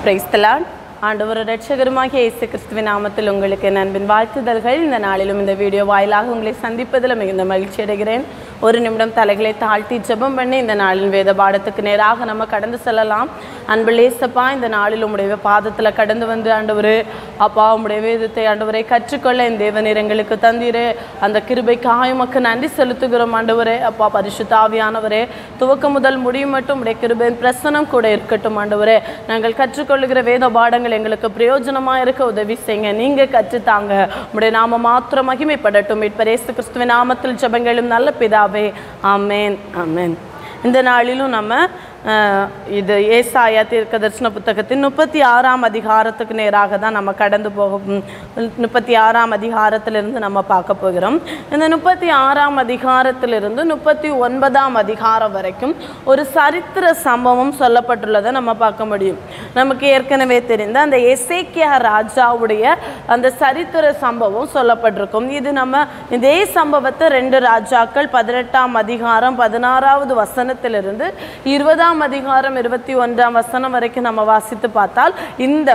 பிரைஸ்தலான் ஆண்டவர் ரட்சகருமாகிய இயேசு கிறிஸ்துவின் நாமத்தில் உங்களுக்கு என் அன்பின் வாழ்த்துதல்கள் இந்த நாளிலும் இந்த வீடியோ வாயிலாக உங்களை சந்திப்பதில் மிகுந்த மகிழ்ச்சி அடைகிறேன் ஒரு நிமிடம் தலைகளை தாழ்த்தி ஜெபம் பண்ணி இந்த நாளின் வேத பாடத்துக்கு நேராக நம்ம கடந்து செல்லலாம் அன்புலேசப்பா இந்த நாளில் உம்முடைய பாதத்தில் கடந்து வந்து ஆண்டவரே அப்பா உம்முடைய வேதத்தை ஆண்டவரை கற்றுக்கொள்ள என் தேவநீர் எங்களுக்கு தந்தீரே அந்த கிருபைக்காக உமக்கு நன்றி செலுத்துகிறோம் ஆண்டவரே அப்பா பரிசுத்தாவியானவரே துவக்கம் முதல் முடியும் மட்டும் உடைய கிருபையின் பிரசனம் கூட இருக்கட்டும் ஆண்டவரே நாங்கள் கற்றுக்கொள்ளுகிற வேத பாடங்கள் எங்களுக்கு பிரயோஜனமாக இருக்க உதவி செய்யுங்க நீங்கள் கற்றுத்தாங்க உடைய நாம மாத்திரம் மகிமைப்படட்டும் மீட்பரேசு கிறிஸ்துவின் நாமத்தில் ஜெபங்களும் நல்ல பிதாவே ஆமேன் ஆமேன் இந்த நாளிலும் நம்ம அஹ், இது ஏசாயா தீர்க்க தரிசன புத்தகத்தின் முப்பத்தி ஆறாம் அதிகாரத்துக்கு நேராக தான் நம்ம கடந்து போக முப்பத்தி ஆறாம் அதிகாரத்திலிருந்து நம்ம பார்க்க போகிறோம் இந்த முப்பத்தி ஆறாம் அதிகாரத்திலிருந்து முப்பத்தி ஒன்பதாம் அதிகாரம் வரைக்கும் ஒரு சரித்திர சம்பவம் சொல்லப்பட்டுள்ளதை நம்ம பார்க்க முடியும் நமக்கு ஏற்கனவே தெரிந்த அந்த எசேக்கியா ராஜாவுடைய அந்த சரித்திர சம்பவம் சொல்லப்பட்டிருக்கும் இது நம்ம இதே சம்பவத்தை ரெண்டு ராஜாக்கள் பதினெட்டாம் அதிகாரம் பதினாறாவது வசனத்திலிருந்து இருபதாம் அதிகாரம் இருபத்தி ஒன்றாம் வசனம் வரைக்கும் நம்ம வாசித்து பார்த்தால் இந்த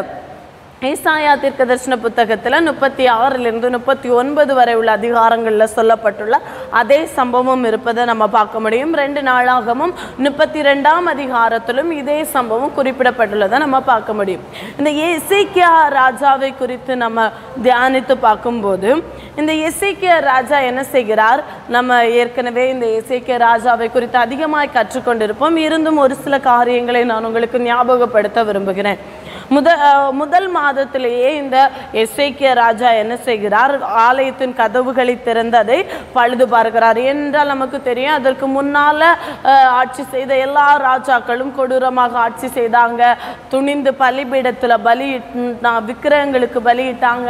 ஏசாயா தீர்க்க தரிசன புத்தகத்தில் முப்பத்தி ஆறிலிருந்து முப்பத்தி ஒன்பது வரை உள்ள அதிகாரங்களில் சொல்லப்பட்டுள்ள அதே சம்பவம் இருப்பதை நம்ம பார்க்க முடியும் ரெண்டு நாளாகவும் முப்பத்தி ரெண்டாம் அதிகாரத்திலும் இதே சம்பவம் குறிப்பிடப்பட்டுள்ளதை நம்ம பார்க்க முடியும் இந்த எசேக்கியா ராஜாவை குறித்து நம்ம தியானித்து பார்க்கும்போது இந்த எசேக்கியா ராஜா என்ன செய்கிறார் நம்ம ஏற்கனவே இந்த எசேக்கியா ராஜாவை குறித்து அதிகமாய் கற்றுக்கொண்டிருப்போம் இருந்தும் ஒரு சில காரியங்களை நான் உங்களுக்கு ஞாபகப்படுத்த விரும்புகிறேன் முத அஹ் முதல் மாதத்திலேயே இந்த எஸ்ஐக்கிய ராஜா என்ன செய்கிறார் ஆலயத்தின் கதவுகளை திறந்ததை பழுது பார்க்கிறார் என்றால் நமக்கு தெரியும் அதற்கு முன்னால அஹ், ஆட்சி செய்த எல்லா ராஜாக்களும் கொடூரமாக ஆட்சி செய்தாங்க துணிந்து பலிபீடத்துல பலி விக்கிரகங்களுக்கு பலியிட்டாங்க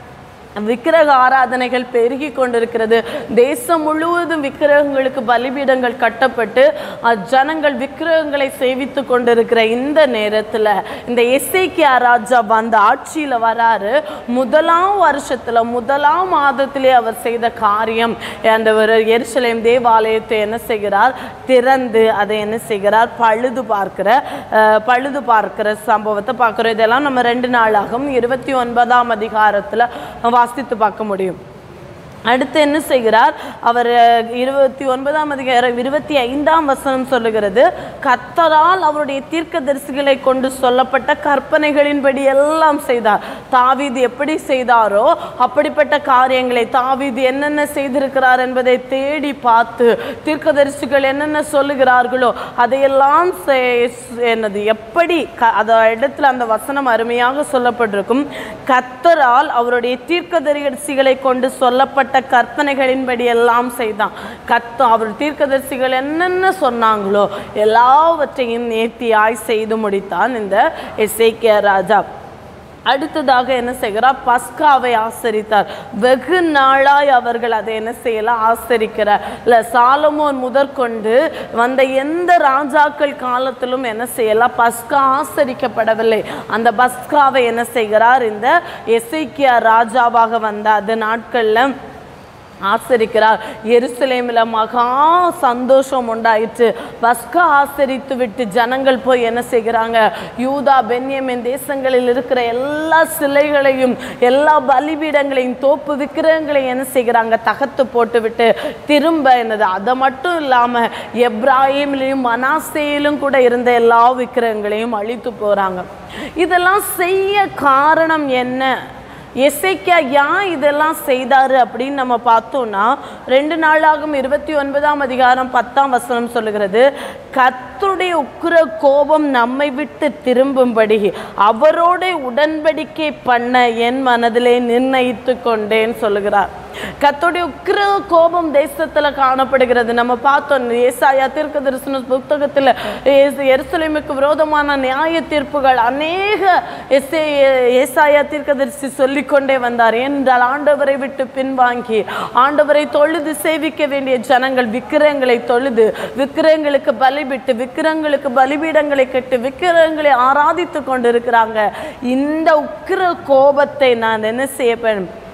விக்கிரக ஆராதனைகள் பெருகி கொண்டிருக்கிறது தேசம் முழுவதும் விக்கிரகங்களுக்கு பலிபீடங்கள் கட்டப்பட்டு அஹ், ஜனங்கள் விக்கிரகங்களை சேவித்து கொண்டிருக்கிற இந்த நேரத்தில் இந்த எஸ்ஐக்கியா ராஜா வந்த ஆட்சியில் வராரு முதலாம் வருஷத்தில் முதலாம் மாதத்திலே அவர் செய்த காரியம் அந்த ஒரு எருசலேம் தேவாலயத்தை என்ன செய்கிறார் திறந்து அதை என்ன செய்கிறார் பழுது பார்க்கிற அஹ், பழுது பார்க்கிற சம்பவத்தை பார்க்குறோம் இதெல்லாம் நம்ம ரெண்டு நாளாகும் இருபத்தி ஒன்பதாம் அதிகாரத்தில் வாசித்து பார்க்க முடியும் அடுத்து என்ன செய்கிறார் அவர் அஹ், இருபத்தி ஒன்பதாம் அதிகாரம் இருபத்தி ஐந்தாம் வசனம் சொல்லுகிறது கத்தரால் அவருடைய தீர்க்கதரிசிகளை கொண்டு சொல்லப்பட்ட கற்பனைகளின்படி எல்லாம் செய்தார் தாவீது எப்படி செய்தாரோ அப்படிப்பட்ட காரியங்களை தாவீது என்னென்ன செய்திருக்கிறார் என்பதை தேடி பார்த்து தீர்க்கதரிசிகள் என்னென்ன சொல்லுகிறார்களோ அதையெல்லாம் செய்- என்னது எப்படி க அந்த இடத்துல அந்த வசனம் அருமையாக சொல்லப்பட்டிருக்கும் கத்தரால் அவருடைய தீர்க்கதரிசிகளை கொண்டு சொல்லப்பட்ட கற்பனைகளின்படி எல்லாம் செய்தான் கத்த அவர் தீர்க்கதரிசிகள் என்னென்ன சொன்னாங்களோ எல்லாவற்றையும் நேர்த்தியாய் செய்து முடித்தான் இந்த எசேக்கியா ராஜா அடுத்ததாக என்ன செய்கிறார் பஸ்காவை ஆசரித்தார் வெகு நாளாய் அவர்கள் அதை என்ன செய்யலாம் ஆசரிக்கிறார் இல்லை சாலமோன் முதற்கொண்டு வந்த எந்த ராஜாக்கள் காலத்திலும் என்ன செய்யலாம் பஸ்கா ஆசரிக்கப்படவில்லை அந்த பஸ்காவை என்ன செய்கிறார் இந்த எசைக்கியா ராஜாவாக வந்த அந்த நாட்களில் ஆசரிக்கிறார் எருசலேமில் மகா சந்தோஷம் உண்டாயிற்று பஸ்கா ஆசரித்து விட்டு ஜனங்கள் போய் என்ன செய்கிறாங்க யூதா பென்யமின் தேசங்களில் இருக்கிற எல்லா சிலைகளையும் எல்லா பலிபீடங்களையும் தோப்பு விக்கிரகங்களையும் என்ன செய்கிறாங்க தகர்த்து போட்டு விட்டு திரும்ப என்னது அதை மட்டும் இல்லாமல் எப்ராஹிம்லையும் மனாசேயிலும் கூட இருந்த எல்லா விக்கிரகங்களையும் அழித்து போகிறாங்க இதெல்லாம் செய்ய காரணம் என்ன எசைக்கா ஏன் இதெல்லாம் செய்தாரு அப்படின்னு நம்ம பார்த்தோம்னா ரெண்டு நாளாகும் இருபத்தி ஒன்பதாம் அதிகாரம் பத்தாம் வசனம் சொல்லுகிறது கர்த்தருடைய உக்கிர கோபம் நம்மை விட்டு திரும்பும்படி அவரோட உடன்படிக்கை பண்ண என் மனதிலே நிர்ணயித்து கொண்டேன்னு சொல்லுகிறார் கர்த்தருடைய உக்கிர கோபம் தேசத்துல காணப்படுகிறது நம்ம பார்த்தோம் ஏசாயா தீர்க்க தரிசன புத்தகத்துல ஏசு- எருசலேமுக்கு விரோதமான நியாய தீர்ப்புகள் அநேக எஸ்ஏ ஏசாயா தீர்க்கதரிசி சொல்லிக்கொண்டே வந்தார் என்றால் ஆண்டவரை விட்டு பின்வாங்கி ஆண்டவரை தொழுது சேவிக்க வேண்டிய ஜனங்கள் விக்கிரகங்களை தொழுது விக்கிரகங்களுக்கு பலிபிட்டு விக்கிரகங்களுக்கு பலிபீடங்களை கட்டு விக்கிரகங்களை ஆராதித்து கொண்டிருக்கிறாங்க இந்த உக்கிர கோபத்தை நான் என்ன செய்யப்பேன்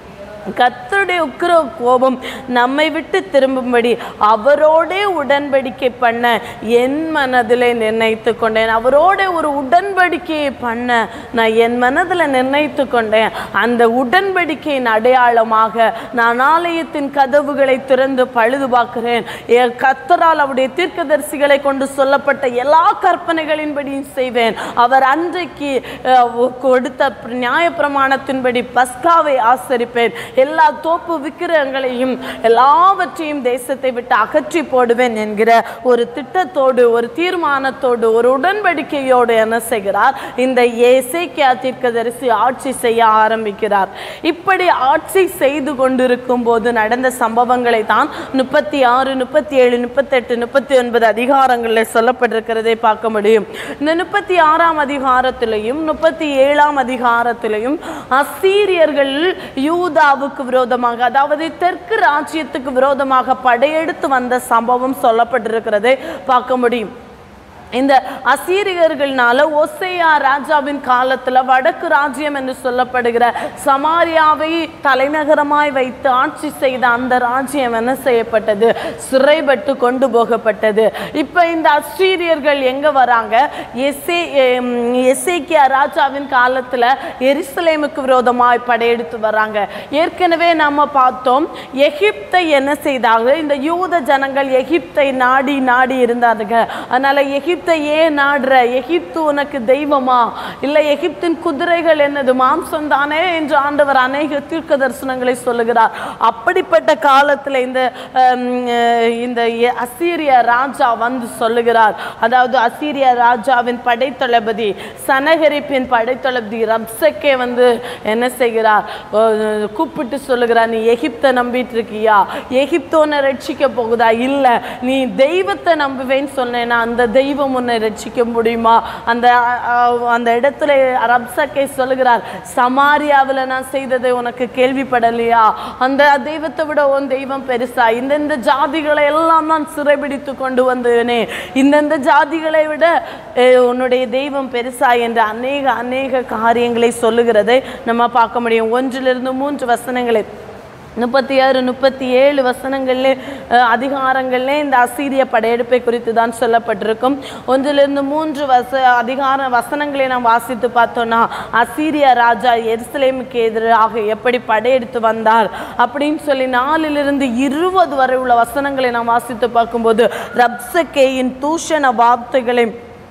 கர்த்தருடைய உக்கிர கோபம் நம்மை விட்டு திரும்பும்படி அவரோடே உடன்படிக்கை பண்ண என் மனதிலே நிர்ணயித்து கொண்டேன் அவரோட ஒரு உடன்படிக்கையை பண்ண நான் என் மனதில் நிர்ணயித்து கொண்டேன் அந்த உடன்படிக்கையின் அடையாளமாக நான் ஆலயத்தின் கதவுகளை திறந்து பழுது பார்க்கிறேன் என் கர்த்தரால் அவருடைய தீர்க்கதரிசிகளை கொண்டு சொல்லப்பட்ட எல்லா கற்பனைகளின்படியும் செய்வேன் அவர் அன்றைக்கு அஹ், கொடுத்த நியாயப்பிரமாணத்தின்படி பஸ்காவை ஆசரிப்பேன் எல்லா தோப்பு விக்கிரகங்களையும் எல்லாவற்றையும் தேசத்தை விட்டு அகற்றி போடுவேன் என்கிற ஒரு திட்டத்தோடு ஒரு தீர்மானத்தோடு ஒரு உடன்படிக்கையோடு என்ன செய்கிறார் இந்த ஏசேக்கியா தீர்க்கதரிசி ஆட்சி செய்ய ஆரம்பிக்கிறார் இப்படி ஆட்சி செய்து கொண்டிருக்கும் போது நடந்த சம்பவங்களை தான் முப்பத்தி ஆறு முப்பத்தி ஏழு முப்பத்தெட்டு முப்பத்தி ஒன்பது அதிகாரங்களில் சொல்லப்பட்டிருக்கிறதை பார்க்க முடியும் இந்த முப்பத்தி ஆறாம் அதிகாரத்திலையும் முப்பத்தி ஏழாம் அதிகாரத்திலையும் அசீரியர்கள் யூதாவுக்கு விரோதமாக அதாவது தெற்கு ராஜ்யத்துக்கு விரோதமாக படையெடுத்து வந்த சம்பவம் சொல்லப்பட்டிருக்கிறதை பார்க்க முடியும் இந்த அசீரியர்கள்னால ஒசையா ராஜாவின் காலத்துல வடக்கு ராஜ்யம் என்று சொல்லப்படுகிற சமாரியாவை தலைநகரமாய் வைத்து ஆட்சி செய்த அந்த ராஜ்யம் என்ன செய்யப்பட்டது சிறைப்பட்டு கொண்டு போகப்பட்டது இப்ப இந்த அசீரியர்கள் எங்க வராங்க எசே எம், எசேக்கியா ராஜாவின் காலத்துல எருசலேமுக்கு விரோதமாய் படையெடுத்து வராங்க ஏற்கனவே நம்ம பார்த்தோம் எகிப்தை என்ன செய்தாங்க இந்த யூத ஜனங்கள் எகிப்தை நாடி நாடி இருந்தாங்க அதனால எகிப்தை ஏன் நாடுற எகிப்து உனக்கு தெய்வமா இல்லை எகிப்தின் குதிரைகள் என்னது மாம்சம் தானே என்று ஆண்டவர் அநேக தீர்க்க தரிசனங்களை சொல்லுகிறார் அப்படிப்பட்ட காலத்துல இந்த ஹம், அஹ், இந்த எ- அசீரிய ராஜா வந்து சொல்லுகிறார் அதாவது அசீரிய ராஜாவின் படைத்தளபதி சனகரிப்பின் படைத்தளபதி ரப்சக்கே வந்து என்ன செய்கிறார் அஹ், கூப்பிட்டு சொல்லுகிறார் நீ எகிப்தை நம்பிட்டு இருக்கியா எகிப்து உன்னை ரட்சிக்க போகுதா இல்ல நீ தெய்வத்தை நம்புவேன்னு சொன்னேன்னா அந்த தெய்வம் உன்னை ரட்சிக்க முடியுமா அந்த அஹ், அந்த இடத்துல ரப்சக்கே சொல்லுகிறார் சமாரியாவில் நான் செய்ததை உனக்கு கேள்விப்படலையா அந்த தெய்வத்தை விட உன் தெய்வம் பெருசா இந்தந்த ஜாதிகளை எல்லாம் நான் சிறைபிடித்து கொண்டு வந்தேனே இந்தந்த ஜாதிகளை விட அஹ், உன்னுடைய தெய்வம் பெருசா என்ற அநேக அநேக காரியங்களை சொல்லுகிறதை நம்ம பார்க்க முடியும் ஒன்றிலிருந்து மூன்று வசனங்களை முப்பத்தி ஆறு முப்பத்தி ஏழு வசனங்கள்ல அஹ், அதிகாரங்கள்ல இந்த அசீரிய படையெடுப்பை குறித்து தான் சொல்லப்பட்டிருக்கும் ஒன்றிலிருந்து மூன்று வச அதிகார வசனங்களை நாம் வாசித்து பார்த்தோம்னா அசீரிய ராஜா எருசலேமுக்கு எதிராக எப்படி படையெடுத்து வந்தார் அப்படின்னு சொல்லி நாலிலிருந்து இருபது வரை உள்ள வசனங்களை நாம் வாசித்து பார்க்கும்போது ரப்சகேயின் தூஷண வார்த்தைகளை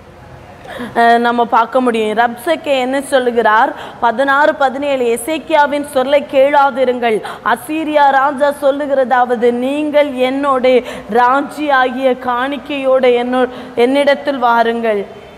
அஹ் நம்ம பார்க்க முடியும் ரப்சக்கே என்ன சொல்லுகிறார் பதினாறு பதினேழு எசேக்கியாவின் சொல்லை கேளாதிருங்கள் அசீரியா ராஜா சொல்லுகிறதாவது நீங்கள் என்னோட ராஜி ஆகிய காணிக்கையோட என்னோ என்னிடத்தில் வாருங்கள்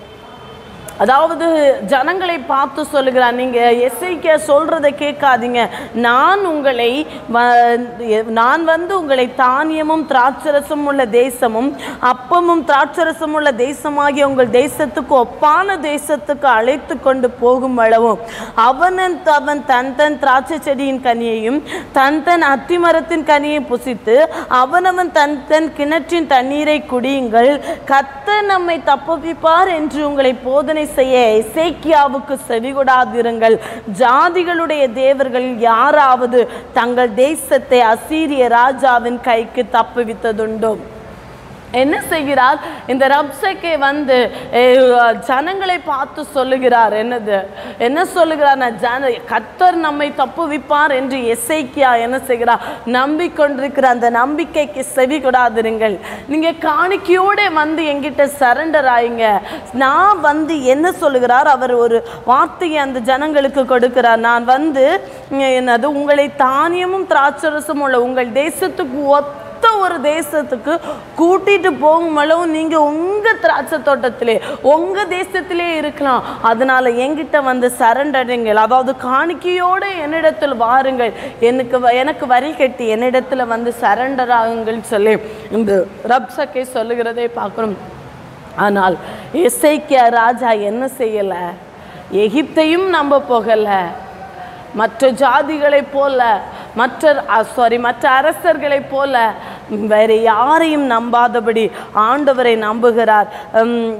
அதாவது ஜனங்களை பார்த்து சொல்லுகிறார் நீங்க எஸ்ஐக்க சொல்றதை கேட்காதீங்க நான் உங்களை வ- நான் வந்து உங்களை தானியமும் திராட்சரசம் உள்ள தேசமும் அப்பமும் திராட்சரசம் உள்ள தேசமாகிய உங்கள் தேசத்துக்கு ஒப்பான தேசத்துக்கு அழைத்து கொண்டு போகும் அளவும் அவனன் அவன் தன் தன் திராட்சை செடியின் கனியையும் தன் தன் அத்திமரத்தின் கனியை புசித்து அவனவன் தன் தன் கிணற்றின் தண்ணீரை குடியுங்கள் கர்த்தர் நம்மை தப்புவிப்பார் என்று உங்களை போதனை செய்ய எசேக்கியாவுக்கு செவிகொடாதிருங்கள் ஜாதிகளுடைய தேவர்கள் யாராவது தங்கள் தேசத்தை அசீரிய ராஜாவின் கைக்கு தப்புவித்ததுண்டோ என்ன செய்கிறார் இந்த ரப்சக்கே வந்து அஹ், ஜனங்களை பார்த்து சொல்லுகிறார் என்னது என்ன சொல்லுகிறார் நான் ஜன கத்தர் நம்மை தப்புவிப்பார் என்று எசைக்கியா என்ன செய்கிறார் நம்பிக்கொண்டிருக்கிற அந்த நம்பிக்கைக்கு செவி கொடாதிருங்கள் நீங்க காணிக்கையோட வந்து எங்கிட்ட சரண்டர் ஆயிங்க நான் வந்து என்ன சொல்லுகிறார் அவர் ஒரு வார்த்தையை அந்த ஜனங்களுக்கு கொடுக்கிறார் நான் வந்து உம், என்னது உங்களை தானியமும் திராட்சரசும் உள்ள உங்கள் தேசத்துக்கு ஒத்த ஒத்த ஒரு தேசத்துக்கு கூட்டிட்டு போகும் அளவு நீங்க உங்க திராட்சை தோட்டத்திலே உங்க தேசத்திலே இருக்கலாம் அதனால என்கிட்ட வந்து சரண்டடுங்கள் அதாவது காணிக்கையோட என்னிடத்தில் வாருங்கள் எனக்கு வ- எனக்கு வரி கட்டி என்னிடத்துல வந்து சரண்டர் ஆகுங்கள் சொல்லி இந்த ரப்சக்கை சொல்லுகிறதை பார்க்கணும் ஆனால் இசைக்கிய ராஜா என்ன செய்யல எகிப்தையும் நம்ப போகல மற்ற ஜாதிகளைப் போல மற்ற சாரி மற்ற அரசர்களைப் போல வேற யாரையும் நம்பாதபடி ஆண்டவரை நம்புகிறார் உம்,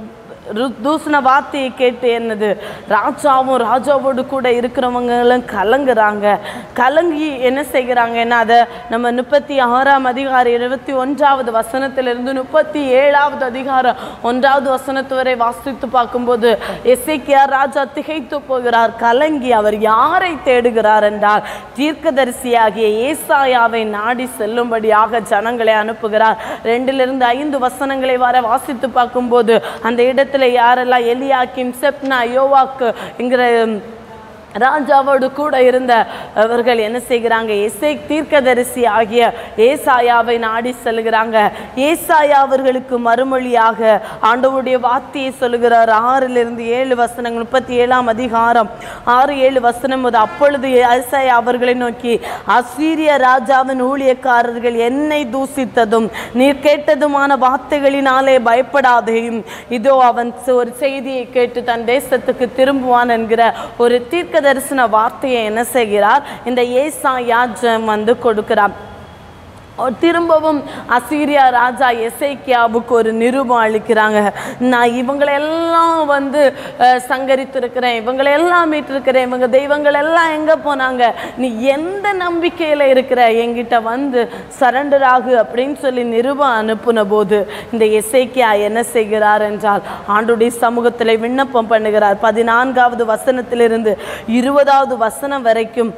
ரு- தூசண வார்த்தையை கேட்டு என்னது ராஜாவும் ராஜாவோடு கூட இருக்கிறவங்களும் கலங்குறாங்க கலங்கி என்ன செய்கிறாங்கன்னா அதை நம்ம முப்பத்தி ஆறாம் அதிகாரம் இருபத்தி ஒன்றாவது வசனத்திலிருந்து முப்பத்தி ஏழாவது அதிகாரம் ஒன்றாவது வசனத்து வரை வாசித்து பார்க்கும்போது எசேக்கியா ராஜா திகைத்து போகிறார் கலங்கி அவர் யாரை தேடுகிறார் என்றால் தீர்க்கதரிசியாகிய ஏசாயாவை நாடி செல்லும்படியாக ஜனங்களை அனுப்புகிறார் ரெண்டிலிருந்து ஐந்து வசனங்களை வர வாசித்து பார்க்கும்போது அந்த இடத்துல யாரெல்லாம் எலியாக்கிம் செப்னா யோவாக்கு என்கிற ராஜாவோடு கூட இருந்த அவர்கள் என்ன செய்கிறாங்க எசை தீர்க்கதரிசி ஆகிய ஏசாயாவை நாடி செல்கிறாங்க ஏசாயா அவர்களுக்கு மறுமொழியாக ஆண்டவருடைய வார்த்தையை சொல்லுகிறார் ஆறிலிருந்து ஏழு வசனங்கள் முப்பத்தி ஏழாம் அதிகாரம் ஆறு ஏழு வசனம் முதல் அப்பொழுது ஏசாயா அவர்களை நோக்கி அசீரிய ராஜாவின் ஊழியக்காரர்கள் என்னை தூசித்ததும் நீர் கேட்டதுமான வார்த்தைகளினாலே பயப்படாதேயும் இதோ அவன் ஒரு செய்தியை கேட்டு தன் தேசத்துக்கு திரும்புவான் என்கிற ஒரு தீர்க்க தரிசன வார்த்தையை என்ன செய்கிறார் இந்த ஏசாயா ஜெம் வந்து கொடுக்கிறார் அவர் திரும்பவும் அசீரியா ராஜா எசேக்கியாவுக்கு ஒரு நிருபம் அளிக்கிறாங்க நான் இவங்களெல்லாம் வந்து அஹ், சங்கரித்திருக்கிறேன் இவங்களெல்லாம் மீட்டிருக்கிறேன் இவங்க தெய்வங்கள் எல்லாம் எங்கே போனாங்க நீ எந்த நம்பிக்கையில் இருக்கிற என்கிட்ட வந்து சரண்டர் ஆகு அப்படின்னு சொல்லி நிருபம் அனுப்புன போது இந்த எசேக்கியா என்ன செய்கிறார் என்றால் ஆண்டுடைய சமூகத்தில் விண்ணப்பம் பண்ணுகிறார் பதினான்காவது வசனத்திலிருந்து இருபதாவது வசனம் வரைக்கும்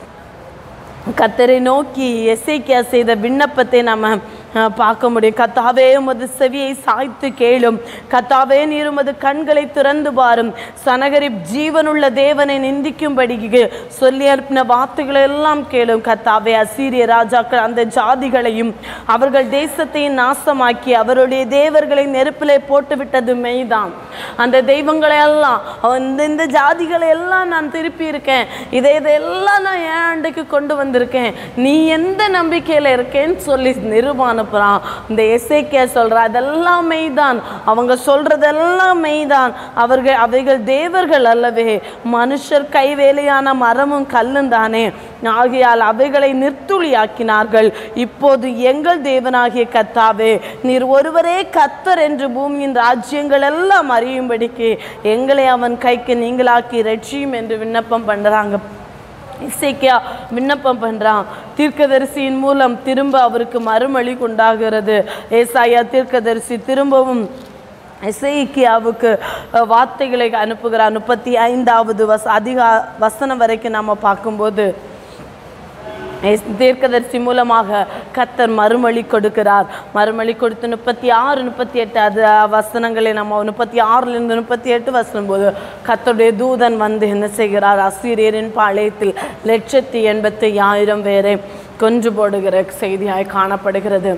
கத்தரை நோக்கி எசேக்கியா செய்த விண்ணப்பத்தை நம்ம அஹ், பார்க்க முடியும் கத்தாவே உமது செவியை சாய்த்து கேளும் கத்தாவே நீர் உமது கண்களை திறந்து பாரும் சனகரி ஜீவனுள்ள தேவனை நிந்திக்கும்படி சொல்லி அனுப்பின வார்த்தைகளை எல்லாம் கேளும் கத்தாவே அசீரிய ராஜாக்கள் அந்த ஜாதிகளையும் அவர்கள் தேசத்தையும் நாசமாக்கி அவருடைய தேவர்களை நெருப்பிலே போட்டு விட்டது மெய்தான் அந்த தெய்வங்களை எல்லாம் இந்த இந்த ஜாதிகளை எல்லாம் நான் திருப்பி இருக்கேன் இதை இதெல்லாம் நான் ஏன் ஆண்டுக்கு கொண்டு வந்திருக்கேன் நீ எந்த நம்பிக்கையில் இருக்கேன்னு சொல்லி நிருபம் அனுப்புகிறான் இந்த எஸ்ஏகே சொல்கிற அதெல்லாம் மெய்தான் அவங்க சொல்கிறதெல்லாம் மெய்தான் அவர்கள் அவைகள் தேவர்கள் அல்லவே மனுஷர் கைவேலையான மரமும் கல்லும் தானே ஆகையால் அவைகளை நிர்த்துளியாக்கினார்கள் இப்போது எங்கள் தேவனாகிய கத்தாவே நீர் ஒருவரே கத்தர் என்று பூமியின் ராஜ்யங்கள் எல்லாம் அறியும்படிக்கு எங்களை அவன் கைக்கு நீங்களாக்கி ரட்சியும் என்று விண்ணப்பம் பண்ணுறாங்க இசைக்கியா விண்ணப்பம் பண்ணுறான் தீர்க்கதரிசியின் மூலம் திரும்ப அவருக்கு மறுமொழி உண்டாகிறது ஏசாயா தீர்க்கதரிசி திரும்பவும் எசேக்கியாவுக்கு அஹ், வார்த்தைகளை அனுப்புகிறார் முப்பத்தி ஐந்தாவது வச அதிக வசனம் வரைக்கும் நம்ம பார்க்கும்போது எஸ்- தீர்க்கதரிசி மூலமாக கத்தர் மறுமொழி கொடுக்கிறார் மறுமொழி கொடுத்து முப்பத்தி ஆறு முப்பத்தி எட்டு அது வசனங்களை நம்ம முப்பத்தி ஆறுலேருந்து முப்பத்தி எட்டு வசனம் போது கத்தருடைய தூதன் வந்து என்ன செய்கிறார் அசீரியரின் பாளையத்தில் லட்சத்தி எண்பத்தி ஆயிரம் பேரை கொன்று போடுகிற செய்தியாய் காணப்படுகிறது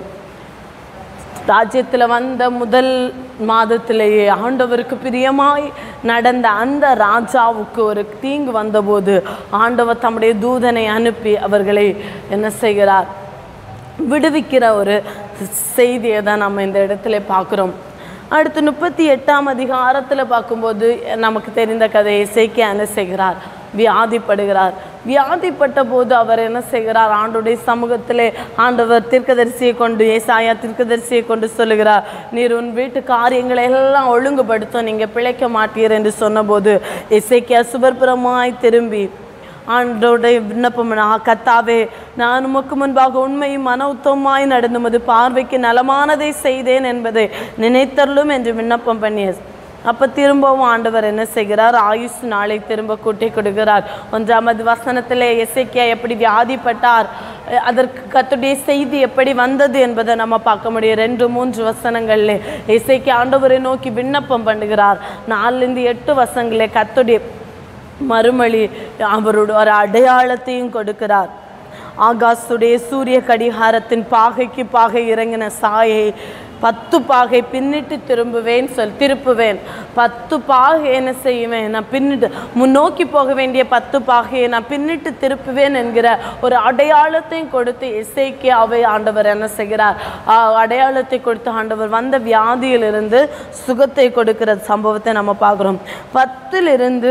ராஜ்யத்தில் வந்த முதல் மாதத்திலேயே ஆண்டவருக்கு பிரியமாய் நடந்த அந்த ராஜாவுக்கு ஒரு தீங்கு வந்தபோது ஆண்டவர் தம்முடைய தூதனை அனுப்பி அவர்களை என்ன செய்கிறார் விடுவிக்கிற ஒரு செய்தியை தான் நம்ம இந்த இடத்துல பார்க்குறோம் அடுத்து முப்பத்தி எட்டாம் அதிகாரத்தில் பார்க்கும்போது நமக்கு தெரிந்த கதை இசைக்கு என்ன செய்கிறார் வியாதிப்படுகிறார் வியாதிப்பட்ட போது அவர் என்ன செய்கிறார் ஆண்டுடைய சமூகத்திலே ஆண்டவர் தீர்க்கதரிசியை கொண்டு ஏசாயா தீர்க்கதரிசியை கொண்டு சொல்லுகிறார் நீர் உன் வீட்டு காரியங்களை எல்லாம் ஒழுங்குபடுத்தும் நீங்கள் பிழைக்க மாட்டீர் என்று சொன்னபோது இசைக்கியா சுபர்புறமாய் திரும்பி ஆண்டோடைய விண்ணப்பம் நான் கத்தாவே நான் உமக்கு முன்பாக உண்மையும் மன உத்தமாய் நடந்து உமது பார்வைக்கு நலமானதை செய்தேன் என்பதை நினைத்தருளும் என்று விண்ணப்பம் பண்ணிய அப்போ திரும்பவும் ஆண்டவர் என்ன செய்கிறார் ஆயுஷ் நாளை திரும்ப கூட்டி கொடுக்கிறார் ஒன்றாமது வசனத்திலே எசேக்கியா எப்படி வியாதிப்பட்டார் அஹ் அதற்கு கத்துடைய செய்தி எப்படி வந்தது என்பதை நம்ம பார்க்க முடியும் ரெண்டு மூன்று வசனங்கள்ல இசைக்கு ஆண்டவரை நோக்கி விண்ணப்பம் பண்ணுகிறார் நாலுலேருந்து எட்டு வசங்களே கத்துடைய மறுமொழி அவரோட ஒரு அடையாளத்தையும் கொடுக்கிறார் ஆகாசுடைய சூரிய கடிகாரத்தின் பாகைக்கு பாகை இறங்கின சாயை பத்து பாகை பின்னிட்டு திரும்புவேன் சொல் திருப்புவேன் பத்து பாகை என்ன செய்வேன் நான் பின்னிட்டு முன்னோக்கி போக வேண்டிய பத்து பாகையை நான் பின்னிட்டு திருப்புவேன் என்கிற ஒரு அடையாளத்தையும் கொடுத்து இசைக்கு அவை ஆண்டவர் என்ன செய்கிறார் ஆ, அடையாளத்தை கொடுத்து ஆண்டவர் வந்த வியாதியிலிருந்து சுகத்தை கொடுக்கிற சம்பவத்தை நம்ம பார்க்குறோம் பத்திலிருந்து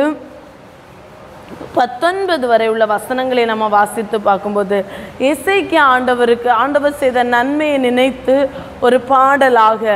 பத்தொன்பது வரை உள்ள வசனங்களை நம்ம வாசித்து பார்க்கும்போது இசைக்கு ஆண்டவருக்கு ஆண்டவர் செய்த நன்மையை நினைத்து ஒரு பாடலாக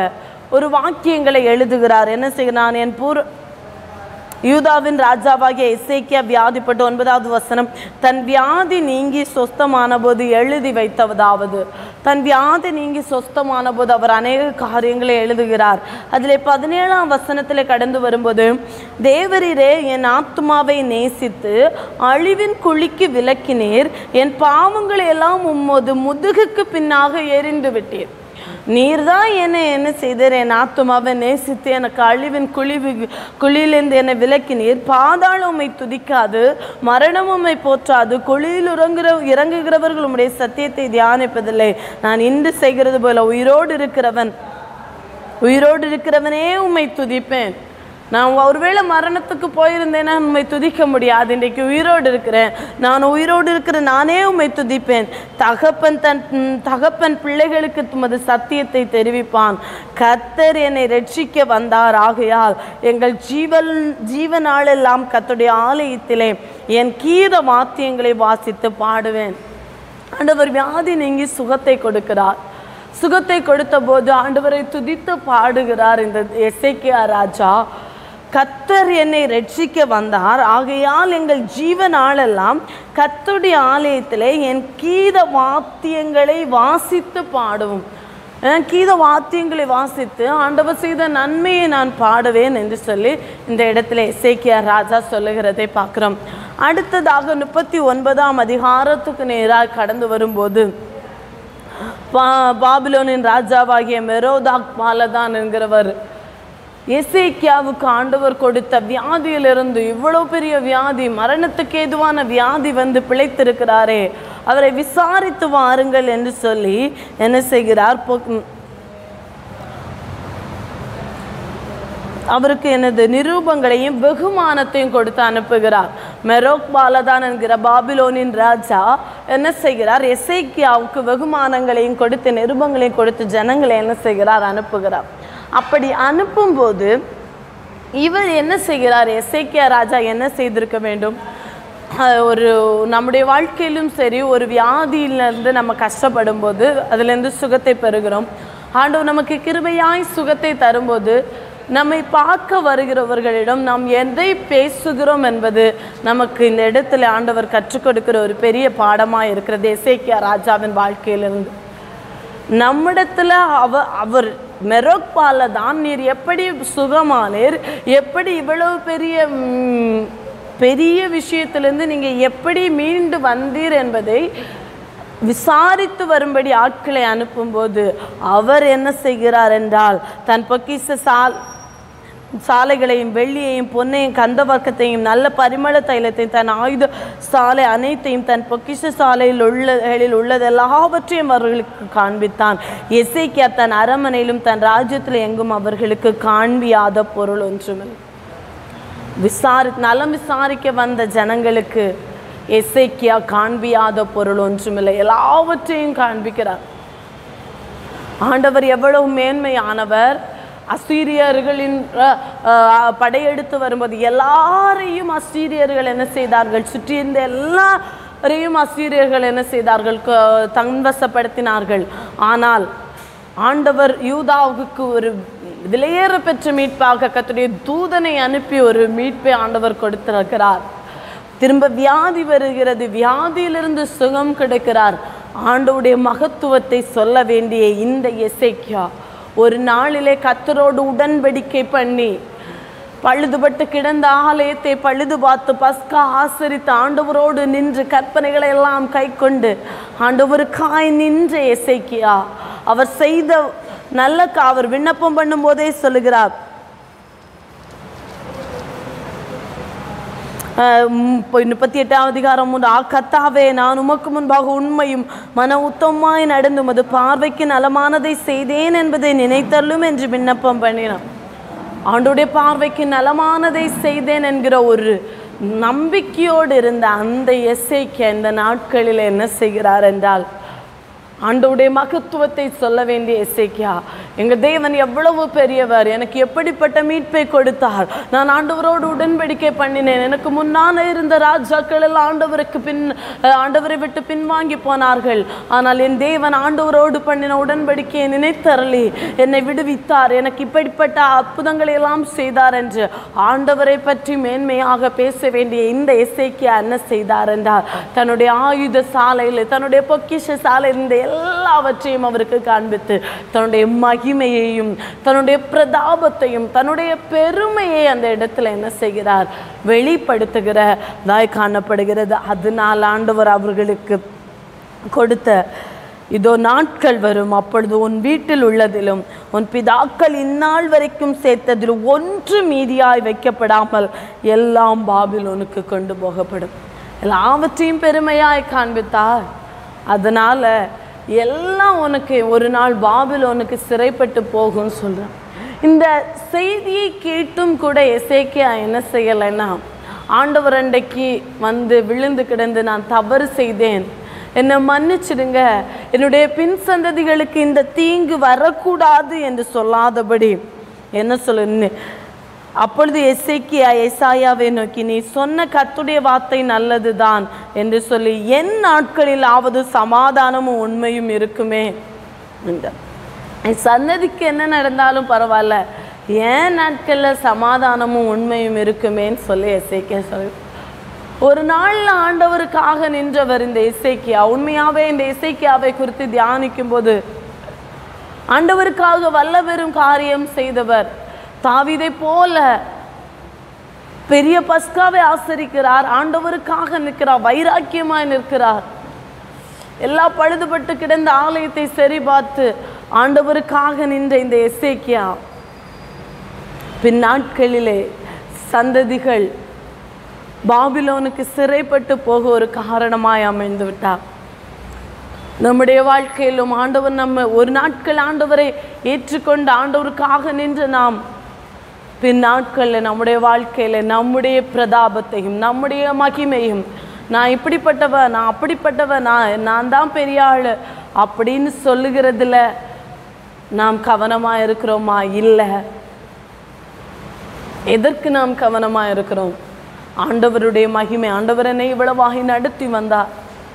ஒரு வாக்கியங்களை எழுதுகிறார் என்ன செய்கிறான் என் பூர் யூதாவின் ராஜாவாகிய எசேக்கியா வியாதிப்பட்டு ஒன்பதாவது வசனம் தன் வியாதி நீங்கி சொஸ்தமான போது எழுதி வைத்ததாவது தன் வியாதி நீங்கி சொஸ்தமான போது அவர் அநேக காரியங்களை எழுதுகிறார் அதிலே பதினேழாம் வசனத்திலே கடந்து வரும்போது தேவரீரே என் ஆத்துமாவை நேசித்து அழிவின் குழிக்கு விலக்கினீர் என் பாவங்களை எல்லாம் உம்மது முதுகுக்கு பின்னாக எரிந்து விட்டீர் நீர்தான் என்னை என்ன செய்தீர் என் ஆத்துமாவை நேசித்து எனக்கு அழிவின் குழிவு குழியிலிருந்து என்னை விலக்கினீர் பாதாளம் உம்மை துதிக்காது மரணம் உம்மை போற்றாது குழியில் உறங்குற இறங்குகிறவர்கள் உம்முடைய சத்தியத்தை தியானிப்பதில்லை நான் இன்று செய்கிறது போல உயிரோடு இருக்கிறவன் உயிரோடு இருக்கிறவனே உம்மை துதிப்பேன் நான் ஒருவேளை மரணத்துக்கு போயிருந்தேன்னா உண்மை துதிக்க முடியாது இன்றைக்கு உயிரோடு இருக்கிறேன் நான் உயிரோடு இருக்கிற நானே உம்மை துதிப்பேன் தகப்பன் தன் ம், தகப்பன் பிள்ளைகளுக்கு துமது சத்தியத்தை தெரிவிப்பான் கர்த்தர் என்னை ரட்சிக்க வந்தார் ஆகையால் எங்கள் ஜீவன் ஜீவனாளெல்லாம் கர்த்தருடைய ஆலயத்திலே என் கீத வாத்தியங்களை வாசித்து பாடுவேன் ஆண்டவர் வியாதி நீங்கி சுகத்தை கொடுக்கிறார் சுகத்தை கொடுத்த போது ஆண்டவரை துதித்து பாடுகிறார் இந்த எசேக்கியா ராஜா கத்தர் என்னை ரட்சிக்க வந்தார் ஆகையால் எங்கள் ஜீவனாலெல்லாம் கத்துடைய ஆலயத்திலே என் கீத வாத்தியங்களை வாசித்து பாடுவோம் அஹ் கீத வாத்தியங்களை வாசித்து ஆண்டவர் செய்த நன்மையை நான் பாடுவேன் என்று சொல்லி இந்த இடத்துல எசேக்கியா ராஜா சொல்லுகிறதை பார்க்குறோம் அடுத்ததாக முப்பத்தி ஒன்பதாம் அதிகாரத்துக்கு நேராக கடந்து வரும்போது பா பாபிலோனின் ராஜாவாகிய மெரோதாக் பாலதான் என்கிறவர் எசேக்கியாவுக்கு ஆண்டவர் கொடுத்த வியாதியிலிருந்து இவ்வளோ பெரிய வியாதி மரணத்துக்கு ஏதுவான வியாதி வந்து பிழைத்திருக்கிறாரே அவரை விசாரித்து வாருங்கள் என்று சொல்லி என்ன செய்கிறார் பொ- அவருக்கு எனது நிரூபங்களையும் வெகுமானத்தையும் கொடுத்து அனுப்புகிறார் மெரோக் பாலதான் என்கிற பாபிலோனின் ராஜா என்ன செய்கிறார் எசேக்கியாவுக்கு வெகுமானங்களையும் கொடுத்து நிருபங்களையும் கொடுத்து ஜனங்களை என்ன செய்கிறார் அனுப்புகிறார் அப்படி அனுப்பும்போது இவர் என்ன செய்கிறார் எசேக்கியா ராஜா என்ன செய்திருக்க வேண்டும் அஹ் ஒரு நம்முடைய வாழ்க்கையிலும் சரி ஒரு வியாதியிலிருந்து நம்ம கஷ்டப்படும் போது அதுலேருந்து சுகத்தை பெறுகிறோம் ஆண்டவர் நமக்கு கிருபையாய் சுகத்தை தரும்போது நம்மை பார்க்க வருகிறவர்களிடம் நாம் எதை பேசுகிறோம் என்பது நமக்கு இந்த இடத்துல ஆண்டவர் கற்றுக் கொடுக்கிற ஒரு பெரிய பாடமாக இருக்கிறது எசேக்கியா ராஜாவின் வாழ்க்கையிலிருந்து நம்மிடத்துல அவ அவர் மெரோக்பால தான் நீர் எப்படி சுகமானீர் எப்படி இவ்வளவு பெரிய ம், பெரிய விஷயத்திலிருந்து நீங்கள் எப்படி மீண்டு வந்தீர் என்பதை விசாரித்து வரும்படி ஆட்களை அனுப்பும்போது அவர் என்ன செய்கிறார் என்றால் தன் பொக்கிச சால் சாலைகளையும் வெள்ளியையும் பொன்னையும் கந்தவர்க்கத்தையும் நல்ல பரிமள தைலத்தையும் தன் ஆயுத சாலை அனைத்தையும் தன் பொக்கிஷ சாலையில் உள்ளகளில் உள்ளது எல்லாவற்றையும் அவர்களுக்கு காண்பித்தான் எசேக்கியா தன் அரமனையிலும் தன் ராஜ்யத்தில் எங்கும் அவர்களுக்கு காண்பியாத பொருள் ஒன்றுமில்லை விசாரி நலம் விசாரிக்க வந்த ஜனங்களுக்கு எசேக்கியா காண்பியாத பொருள் ஒன்றுமில்லை எல்லாவற்றையும் காண்பிக்கிறார் ஆண்டவர் எவ்வளவு மேன்மையானவர் அசீரியர்களின் அஹ், அஹ், படையெடுத்து வரும்போது எல்லாரையும் அசீரியர்கள் என்ன செய்தார்கள் சுற்றியிருந்த எல்லாரையும் அசீரியர்கள் என்ன செய்தார்கள் க- தன்வசப்படுத்தினார்கள் ஆனால் ஆண்டவர் யூதாவுக்கு ஒரு விலையேற பெற்ற மீட்பாக கத்துடைய தூதனை அனுப்பி ஒரு மீட்பை ஆண்டவர் கொடுத்திருக்கிறார் திரும்ப வியாதி வருகிறது வியாதியிலிருந்து சுகம் கிடைக்கிறார் ஆண்டவுடைய மகத்துவத்தை சொல்ல வேண்டிய இந்த எசேக்கியா ஒரு நாளிலே கத்தரோடு உடன்படிக்கை பண்ணி பழுதுபட்டு கிடந்த ஆலயத்தை பழுது பார்த்து பஸ்கா ஆசரித்து ஆண்டவரோடு நின்று கற்பனைகளை எல்லாம் கை கொண்டு ஆண்டவருக்காய் நின்ற எசேக்கியா அவர் செய்த நல்ல கா- அவர் விண்ணப்பம் பண்ணும்போதே சொல்லுகிறார் அஹ் உம் இப்போ முப்பத்தி எட்டாம் அதிகாரம் உண்டு ஆ கத்தாவே நான் உமக்கு முன்பாக உண்மையும் மன உத்தமாய் நடந்து உமது பார்வைக்கு நலமானதை செய்தேன் என்பதை நினைத்தள்ளும் என்று விண்ணப்பம் பண்ணினான் ஆண்டுடைய பார்வைக்கு நலமானதை செய்தேன் என்கிற ஒரு நம்பிக்கையோடு இருந்த அந்த எஸ்ஐக்கு இந்த நாட்களில் என்ன செய்கிறார் என்றால் ஆண்டவருடைய மகத்துவத்தை சொல்ல வேண்டிய எசேக்கியா எங்க தேவன் எவ்வளவு பெரியவர் எனக்கு எப்படிப்பட்ட மீட்பை கொடுத்தார் நான் ஆண்டவரோடு உடன்படிக்கை பண்ணினேன் எனக்கு முன்னான இருந்த ராஜாக்கள் எல்லாம் ஆண்டவருக்கு பின் அஹ், ஆண்டவரை விட்டு பின்வாங்கி போனார்கள் ஆனால் என் தேவன் ஆண்டவரோடு பண்ணின உடன்படிக்கையை நினைத்தரலி என்னை விடுவித்தார் எனக்கு இப்படிப்பட்ட அற்புதங்களை எல்லாம் செய்தார் என்று ஆண்டவரை பற்றி மேன்மையாக பேச வேண்டிய இந்த இசைக்கு என்ன செய்தார் என்றார் தன்னுடைய ஆயுத சாலையில் தன்னுடைய பொக்கிஷ சாலையில் இந்த எல்லாவற்றையும் அவருக்கு காண்பித்து தன்னுடைய மகிமையையும் தன்னுடைய பிரதாபத்தையும் தன்னுடைய பெருமையை அந்த இடத்துல என்ன செய்கிறார் வெளிப்படுத்துகிறதாய் காணப்படுகிறது அதனால் ஆண்டவர் அவர்களுக்கு கொடுத்த இதோ நாட்கள் வரும் அப்பொழுது உன் வீட்டில் உள்ளதிலும் உன் பிதாக்கள் இந்நாள் வரைக்கும் சேர்த்ததிலும் ஒன்று மீதியாய் வைக்கப்படாமல் எல்லாம் பாபிலோனுக்கு கொண்டு போகப்படும் எல்லாவற்றையும் பெருமையாய் காண்பித்தார் அதனால எல்லாம் உனக்கு ஒரு நாள் பாபிலோனுக்கு சிறைப்பட்டு போகும்னு சொல்றான் இந்த செய்தியை கேட்டும் கூட எசேக்கியா என்ன செய்யலைன்னா ஆண்டவர் அண்டைக்கு வந்து விழுந்து கிடந்து நான் தவறு செய்தேன் என்னை மன்னிச்சிடுங்க என்னுடைய பின் சந்ததிகளுக்கு இந்த தீங்கு வரக்கூடாது என்று சொல்லாதபடி என்ன சொல்லு அப்பொழுது எசேக்கியா எசாயாவை நோக்கி நீ சொன்ன கத்துடைய வார்த்தை நல்லதுதான் என்று சொல்லி என் நாட்களிலாவது சமாதானமும் உண்மையும் இருக்குமே என்றார். என் சன்னதிக்கு என்ன நடந்தாலும் பரவாயில்ல ஏன் நாட்களில் சமாதானமும் உண்மையும் இருக்குமேன்னு சொல்லி எசேக்கியா சொல்லி ஒரு நாள்ல ஆண்டவருக்காக நின்றவர் இந்த இசைக்கியா உண்மையாவே இந்த இசைக்கியாவை குறித்து தியானிக்கும் போது ஆண்டவருக்காக வல்லபெரும் காரியம் செய்தவர் தாவீதை போல பெரிய பஸ்காவை ஆசரிக்கிறார் ஆண்டவருக்காக நிற்கிறார் வைராக்கியமாய் நிற்கிறார் எல்லா பழுதுபட்டு கிடந்த ஆலயத்தை சரி பார்த்து ஆண்டவருக்காக நின்ற இந்த எசேக்கியா பின் நாட்களிலே சந்ததிகள் பாபிலோனுக்கு சிறைப்பட்டு போக ஒரு காரணமாய் அமைந்து விட்டார் நம்முடைய வாழ்க்கையிலும் ஆண்டவர் நம்ம ஒரு நாட்கள் ஆண்டவரை ஏற்றுக்கொண்டு ஆண்டவருக்காக நின்று நாம் பின் நாட்களில் நம்முடைய வாழ்க்கையில் நம்முடைய பிரதாபத்தையும் நம்முடைய மகிமையும் நான் இப்படிப்பட்டவ நான் அப்படிப்பட்டவ நான் நான் தான் பெரிய ஆள் அப்படின்னு சொல்லுகிறதுல நாம் கவனமாக இருக்கிறோமா இல்லை எதற்கு நாம் கவனமாக இருக்கிறோம் ஆண்டவருடைய மகிமை ஆண்டவர் என்னை இவ்வளவாகி நடத்தி வந்தார்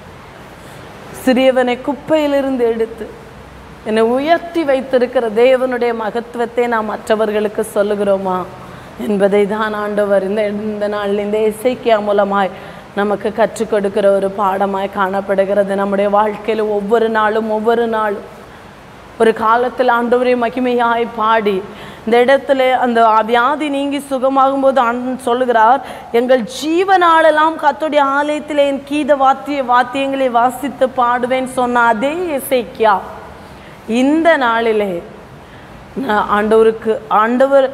சிறியவனை குப்பையிலிருந்து எடுத்து என்னை உயர்த்தி வைத்திருக்கிற தேவனுடைய மகத்துவத்தை நாம் மற்றவர்களுக்கு சொல்லுகிறோமா என்பதை தான் ஆண்டவர் இந்த இந்த நாளில் இந்த இசைக்கியா மூலமாய் நமக்கு கற்றுக் கொடுக்கிற ஒரு பாடமாய் காணப்படுகிறது நம்முடைய வாழ்க்கையில் ஒவ்வொரு நாளும் ஒவ்வொரு நாளும் ஒரு காலத்தில் ஆண்டவரை மகிமையாய் பாடி இந்த இடத்துல அந்த வியாதி நீங்கி சுகமாகும்போது ஆண்டவன் சொல்லுகிறார் எங்கள் ஜீவனாலெல்லாம் கத்தோடைய ஆலயத்தில் என் கீத வாத்திய வாத்தியங்களை வாசித்து பாடுவேன் சொன்ன அதே இசைக்கியா இந்த நாளிலே நான் ஆண்டவருக்கு ஆண்டவர்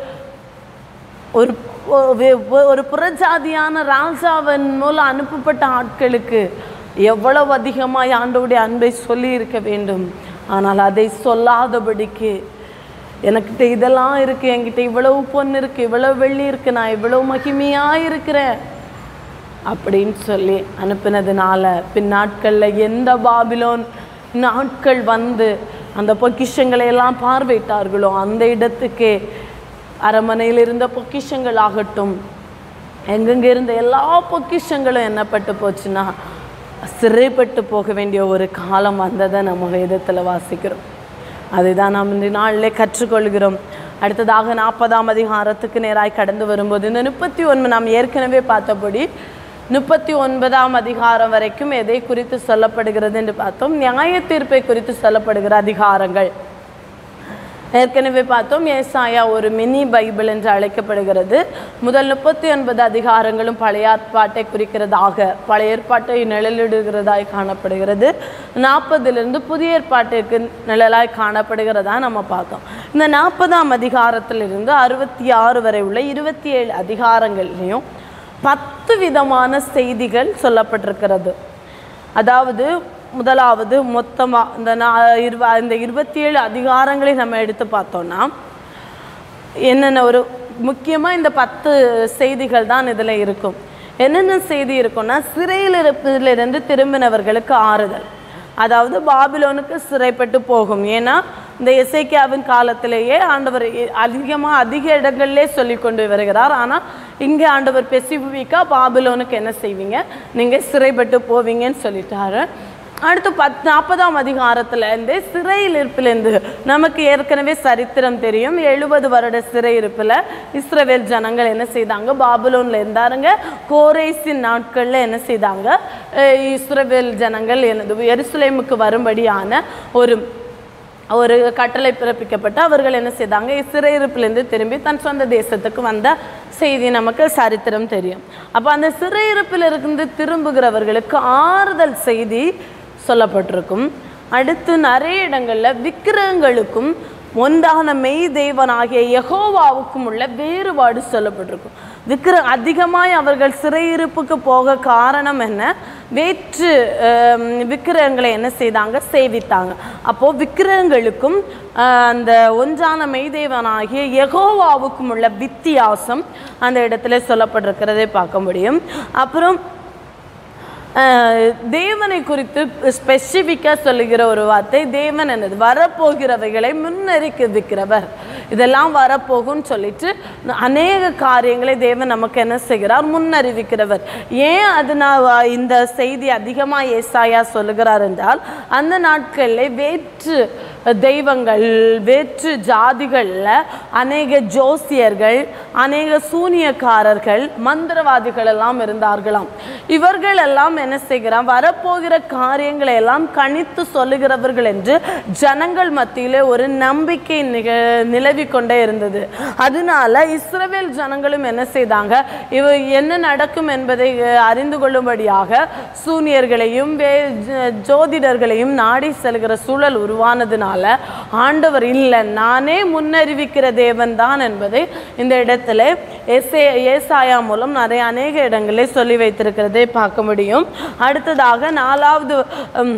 ஒரு ஒரு- ஒரு புறஜாதியான ராஜாவின் மூலம் அனுப்பப்பட்ட ஆட்களுக்கு எவ்வளவு அதிகமாய் ஆண்டவருடைய அன்பை சொல்லி இருக்க வேண்டும் ஆனால் அதை சொல்லாதபடிக்கு எனக்கிட்ட இதெல்லாம் இருக்கு என்கிட்ட இவ்வளவு பொண்ணு இருக்கு இவ்வளவு வெள்ளி இருக்கு நான் இவ்வளவு மகிமையா இருக்கிறேன் அப்படின்னு சொல்லி அனுப்பினதுனால பின் நாட்களில் எந்த பாபிலோன் நாட்கள் வந்து அந்த பொக்கிஷங்களை எல்லாம் பார்வையிட்டார்களோ அந்த இடத்துக்கே அரண்மனையில் இருந்த பொக்கிஷங்கள் ஆகட்டும் எங்கெங்க இருந்த எல்லா பொக்கிஷங்களும் என்னப்பட்டு போச்சுன்னா சிறைப்பட்டு போக வேண்டிய ஒரு காலம் வந்ததை நம்ம வேதத்தில் வாசிக்கிறோம் அதுதான் நாம் இந்த நாளிலே கற்றுக்கொள்கிறோம் அடுத்ததாக நாற்பதாம் அதிகாரத்துக்கு நேராய் கடந்து வரும்போது இந்த முப்பத்தி ஒன்று நாம் ஏற்கனவே பார்த்தபடி முப்பத்தி ஒன்பதாம் அதிகாரம் வரைக்கும் எதை குறித்து சொல்லப்படுகிறது என்று பார்த்தோம் நியாய தீர்ப்பை குறித்து சொல்லப்படுகிற அதிகாரங்கள் ஏற்கனவே பார்த்தோம் ஏசாயா ஒரு மினி பைபிள் என்று அழைக்கப்படுகிறது முதல் முப்பத்தி ஒன்பது அதிகாரங்களும் பழைய ஏற்பாட்டை குறிக்கிறதாக பழைய ஏற்பாட்டை நிழலிடுகிறதாய் காணப்படுகிறது நாற்பதிலிருந்து புதிய ஏற்பாட்டிற்கு நிழலாய் காணப்படுகிறதா நம்ம பார்த்தோம் இந்த நாற்பதாம் அதிகாரத்திலிருந்து அறுபத்தி ஆறு வரை உள்ள இருபத்தி ஏழு அதிகாரங்கள்லையும் பத்து விதமான செய்திகள் சொல்லப்பட்டிருக்கிறது அதாவது முதலாவது மொத்தமாக இந்த நா இருவ இந்த இருபத்தி ஏழு அதிகாரங்களை நம்ம எடுத்து பார்த்தோம்னா என்னென்ன ஒரு முக்கியமாக இந்த பத்து செய்திகள் தான் இதில் இருக்கும் என்னென்ன செய்தி இருக்கும்னா சிறையில் இருப்பதிலிருந்து திரும்பினவர்களுக்கு ஆறுதல் அதாவது பாபிலோனுக்கு சிறைப்பட்டு போகும் ஏன்னா இந்த எசேக்கியாவின் காலத்திலேயே ஆண்டவர் அதிகமாக அதிக இடங்கள்லே சொல்லி கொண்டு வருகிறார் ஆனால் இங்கே ஆண்டவர் ஸ்பெசிஃபிக்காக பாபிலோனுக்கு என்ன செய்வீங்க நீங்கள் சிறைப்பட்டு போவீங்கன்னு சொல்லிட்டாரு அடுத்து பத் நாற்பதாம் அதிகாரத்துல இருந்து சிறையில் இருப்பிலேருந்து நமக்கு ஏற்கனவே சரித்திரம் தெரியும் எழுபது வருட சிறையிருப்பில் இஸ்ரவேல் ஜனங்கள் என்ன செய்தாங்க பாபுலோன்ல இருந்தாருங்க கோரேசின் நாட்களில் என்ன செய்தாங்க அஹ் இஸ்ரவேல் ஜனங்கள் எனது எருசலேமுக்கு வரும்படியான ஒரு ஒரு கட்டளை பிறப்பிக்கப்பட்டு அவர்கள் என்ன செய்தாங்க சிறையிருப்பிலிருந்து திரும்பி தன் சொந்த தேசத்துக்கு வந்த செய்தி நமக்கு சரித்திரம் தெரியும் அப்போ அந்த சிறையிருப்பில் இருந்து திரும்புகிறவர்களுக்கு ஆறுதல் செய்தி சொல்லப்பட்டிருக்கும் அடுத்து நிறைய இடங்களில் விக்கிரகங்களுக்கும் ஒன்றான மெய் தேவனாகிய யெகோவாவுக்கும் உள்ள வேறுபாடு சொல்லப்பட்டிருக்கும் விக்கிர அதிகமாய் அவர்கள் சிறையிருப்புக்கு போக காரணம் என்ன வேற்று ஆம், விக்கிரகங்களை என்ன செய்தாங்க சேவித்தாங்க அப்போது விக்கிரகங்களுக்கும் ஆஹ், அந்த ஒன்றான மெய்தேவனாகிய யெகோவாவுக்கும் உள்ள வித்தியாசம் அந்த இடத்துல சொல்லப்பட்டிருக்கிறதை பார்க்க முடியும் அப்புறம் ஆஹ், தேவனை குறித்து ஸ்பெசிஃபிக்காக சொல்லுகிற ஒரு வார்த்தை தேவன் என்னது வரப்போகிறவைகளை முன்னறிவிக்கிறவர் இதெல்லாம் வரப்போகும்னு சொல்லிட்டு அநேக காரியங்களை தேவன் நமக்கு என்ன செய்கிறார் முன்னறிவிக்கிறவர் ஏன் அது நான் வ- இந்த செய்தி அதிகமாக ஏசாயா சொல்லுகிறார் என்றால் அந்த நாட்களில் வேற்று தெய்வங்கள் வேற்று ஜாதிகளில் அநேக ஜோசியர்கள் அநேக சூனியக்காரர்கள் மந்திரவாதிகள் எல்லாம் இருந்தார்களாம் இவர்கள் எல்லாம் என்ன செய்கிறான் வரப்போகிற காரியங்களை எல்லாம் கணித்து சொல்லுகிறவர்கள் என்று ஜனங்கள் மத்தியிலே ஒரு நம்பிக்கை நிக நிலவி கொண்டே இருந்தது அதனால இஸ்ரவேல் ஜனங்களும் என்ன செய்தாங்க இவ என்ன நடக்கும் என்பதை அஹ், அறிந்து கொள்ளும்படியாக சூனியர்களையும் வே ஜ- ஜோதிடர்களையும் நாடி செல்கிற சூழல் உருவானதுனால ஆண்டவர் இல்லை நானே முன்னறிவிக்கிற தேவன் தான் என்பதை இந்த இடத்துல எசே ஏசாயா மூலம் நிறைய அநேக இடங்களில் சொல்லி வைத்திருக்கிறதை பார்க்க முடியும் அடுத்ததாக நாலாவது உம்,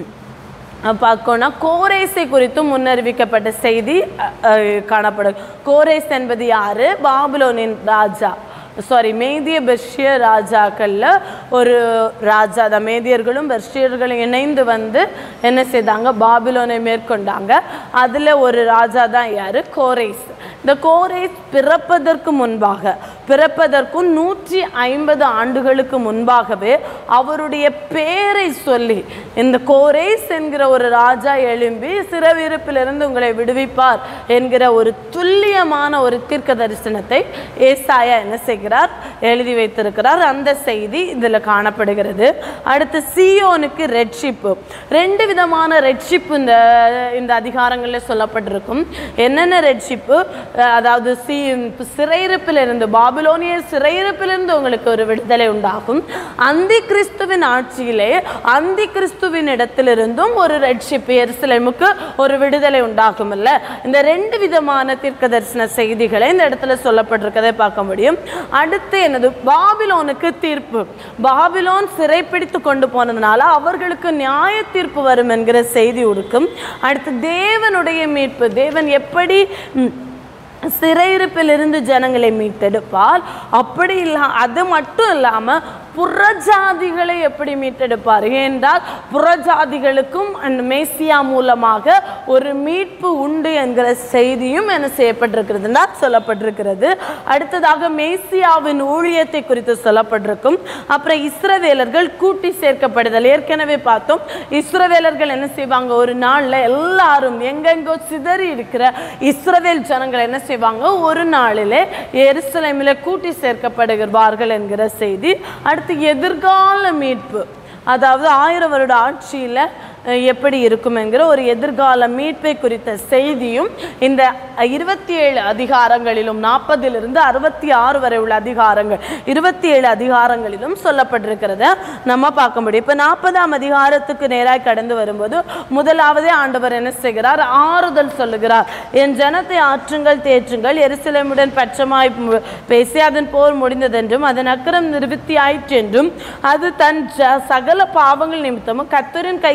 பார்க்கோன்னா கோரேஸை குறித்தும் முன்னறிவிக்கப்பட்ட செய்தி அஹ், அஹ், காணப்படும் கோரேஸ் என்பது யாரு பாபுலோனின் ராஜா சாரி மேதிய பெர்ஷிய ராஜாக்கள்ல ஒரு ராஜா தான் மேதியர்களும் பெர்ஷியர்களும் இணைந்து வந்து என்ன செய்தாங்க பாபிலோனை மேற்கொண்டாங்க அதுல ஒரு ராஜா தான் யாரு கோரேஸ் இந்த கோரேஸ் பிறப்பதற்கு முன்பாக பிறப்பதற்கும் நூற்றி ஐம்பது ஆண்டுகளுக்கு முன்பாகவே அவருடைய பேரை சொல்லி இந்த கோரேஸ் என்கிற ஒரு ராஜா எழும்பி சிறவிருப்பிலிருந்து உங்களை விடுவிப்பார் என்கிற ஒரு துல்லியமான ஒரு தீர்க்க தரிசனத்தை ஏசாயா என்ன செய்கிறார் எழுதி வைத்திருக்கிறார் அந்த செய்தி இதில் காணப்படுகிறது அடுத்து சியோனுக்கு ரெட்ஷிப்பு ரெண்டு விதமான ரெட்ஷிப்பு இந்த இந்த அதிகாரங்களில் சொல்லப்பட்டிருக்கும் என்னென்ன ரெட்ஷிப்பு அதாவது சி சிறையிருப்பிலிருந்து பாபிலோனிய சிறையிருப்பிலிருந்து உங்களுக்கு ஒரு விடுதலை உண்டாகும் அந்தி கிறிஸ்துவின் ஆட்சியிலே அந்தி கிறிஸ்துவின் இடத்திலிருந்தும் ஒரு ரெட்ஷிப் எருசலேமுக்கு ஒரு விடுதலை உண்டாகும் இல்ல இந்த ரெண்டு விதமான தீர்க்க தரிசன செய்திகளை இந்த இடத்துல சொல்லப்பட்டிருக்கதை பார்க்க முடியும் அடுத்து என்னது பாபிலோனுக்கு தீர்ப்பு பாபிலோன் சிறைப்பிடித்து கொண்டு போனதுனால அவர்களுக்கு நியாய தீர்ப்பு வரும் என்கிற செய்தி இருக்கும் அடுத்து தேவனுடைய மீட்பு தேவன் எப்படி ம், சிறையிருப்பிலிருந்து ஜனங்களை மீட்டெடுப்பார் அப்படி இல்லா அது மட்டும் இல்லாமல் புறஜாதிகளை எப்படி மீட்டெடுப்பார் ஏனென்றால் புறஜாதிகளுக்கும் அந்த மேசியா மூலமாக ஒரு மீட்பு உண்டு என்கிற செய்தியும் என்ன செய்யப்பட்டிருக்கிறதுனா சொல்லப்பட்டிருக்கிறது அடுத்ததாக மேசியாவின் ஊழியத்தை குறித்து சொல்லப்பட்டிருக்கும் அப்புறம் இஸ்ரவேலர்கள் கூட்டி சேர்க்கப்படுதல் ஏற்கனவே பார்த்தோம் இஸ்ரவேலர்கள் என்ன செய்வாங்க ஒரு நாளில் எல்லாரும் எங்கெங்கோ சிதறி இருக்கிற இஸ்ரவேல் ஜனங்கள் என்ன செய்வாங்க ஒரு நாளிலே எருசலேமில் கூட்டி சேர்க்கப்படுகிறார்கள் என்கிற செய்தி அடுத்து எதிர்கால மீட்பு அதாவது ஆயிரம் வருட ஆட்சியில் அஹ், எப்படி இருக்கும் என்கிற ஒரு எதிர்கால மீட்பை குறித்த செய்தியும் இந்த இருபத்தி ஏழு அதிகாரங்களிலும் நாற்பதிலிருந்து அறுபத்தி ஆறு வரை உள்ள அதிகாரங்கள் இருபத்தி ஏழு அதிகாரங்களிலும் சொல்லப்பட்டிருக்கிறத நம்ம பார்க்க முடியும் இப்போ நாற்பதாம் அதிகாரத்துக்கு நேராக கடந்து வரும்போது முதலாவதே ஆண்டவர் என்ன செய்கிறார் ஆறுதல் சொல்லுகிறார் என் ஜனத்தை ஆற்றுங்கள் தேற்றுங்கள் எருசலேமுடன் பட்சமாய் மு- பேசி அதன் போர் முடிந்ததென்றும் அதன் அக்கிரம் நிறுத்தி ஆயிற்றென்றும் அது தன் ஜ- சகல பாவங்கள் நிமித்தமும் கத்தரின் கையில்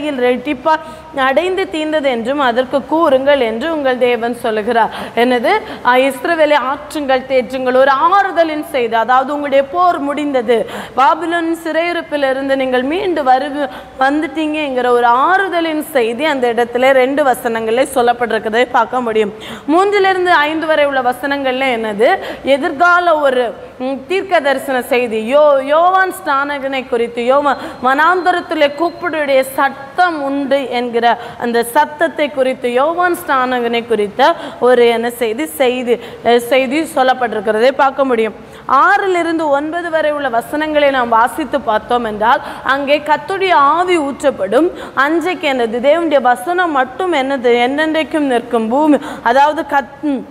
ரெட்டிப்பா அடைந்து தீர்ந்தது என்றும் அதற்கு கூறுங்கள் என்று உங்கள் தேவன் சொல்லுகிறார் என்னது ஆஹ், இஸ்ரவேலை ஆற்றுங்கள் தேற்றுங்கள் ஒரு ஆறுதலின் செய்தி அதாவது உங்களுடைய போர் முடிந்தது பாபிலோன் சிறையிருப்பிலிருந்து நீங்கள் மீண்டு வரு வந்துட்டீங்கங்கிற ஒரு ஆறுதலின் செய்தி அந்த இடத்துல ரெண்டு வசனங்களில் சொல்லப்பட்டிருக்கிறதை பார்க்க முடியும் மூன்றிலிருந்து ஐந்து வரை உள்ள வசனங்கள்ல என்னது எதிர்கால ஒரு ம், தீர்க்க தரிசன செய்தி யோ யோவான் ஸ்நானகனை குறித்து யோவான் வனாந்தரத்திலே கூப்பிடுடைய சத்தம் உண்டு என்கிற அந்த சத்தத்தை குறித்து யோவான் ஸ்நானகனை குறித்த ஒரு என்ன செய்தி செய்தி அஹ், செய்தி சொல்லப்பட்டிருக்கிறதை பார்க்க முடியும் ஆறிலிருந்து ஒன்பது வரை உள்ள வசனங்களை நாம் வாசித்து பார்த்தோம் என்றால் அங்கே கத்துடைய ஆவி ஊற்றப்படும் அஞ்சைக்கு என்னது தேவனுடைய வசனம் மட்டும் என்னது என்னென்றைக்கும் நிற்கும் பூமி அதாவது கத் ம்,